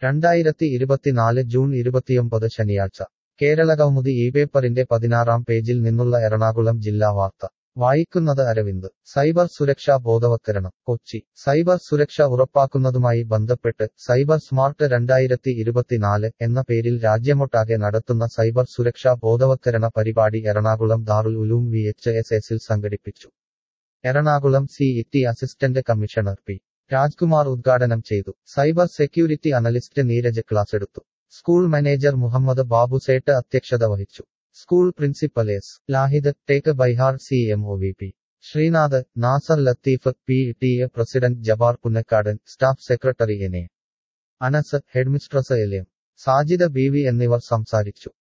രണ്ടായിരത്തി ഇരുപത്തിനാല് ജൂൺ ഇരുപത്തിയൊമ്പത് ശനിയാഴ്ച കേരളകൗമുദി ഈ പേപ്പറിന്റെ പതിനാറാം പേജിൽ നിന്നുള്ള എറണാകുളം ജില്ലാ വാർത്ത വായിക്കുന്നത് അരവിന്ദ് സൈബർ സുരക്ഷാ ബോധവത്കരണം കൊച്ചി സൈബർ സുരക്ഷ ഉറപ്പാക്കുന്നതുമായി ബന്ധപ്പെട്ട് സൈബർ സ്മാർട്ട് രണ്ടായിരത്തി ഇരുപത്തിനാല് എന്ന പേരിൽ രാജ്യമൊട്ടാകെ നടത്തുന്ന സൈബർ സുരക്ഷാ ബോധവത്കരണ പരിപാടി Ernakulam Darul Uloom V H S എസിൽ സംഘടിപ്പിച്ചു Ernakulam C E assistant commissioner P Rajkumar ഉദ്ഘാടനം ചെയ്തു cyber security analyst Neeraj class എടുത്തു സ്കൂൾ മാനേജർ മുഹമ്മദ് ബാബു സേട്ട് അധ്യക്ഷത വഹിച്ചു സ്കൂൾ പ്രിൻസിപ്പൽ എസ് ലാഹിദ് ടേക്ക് ബൈഹാർ C M O V P Sreenath Nasar Latheef P T A president Jabar Punnakkadan staff secretary N A Anas headmistress L M Sajida B V എന്നിവർ സംസാരിച്ചു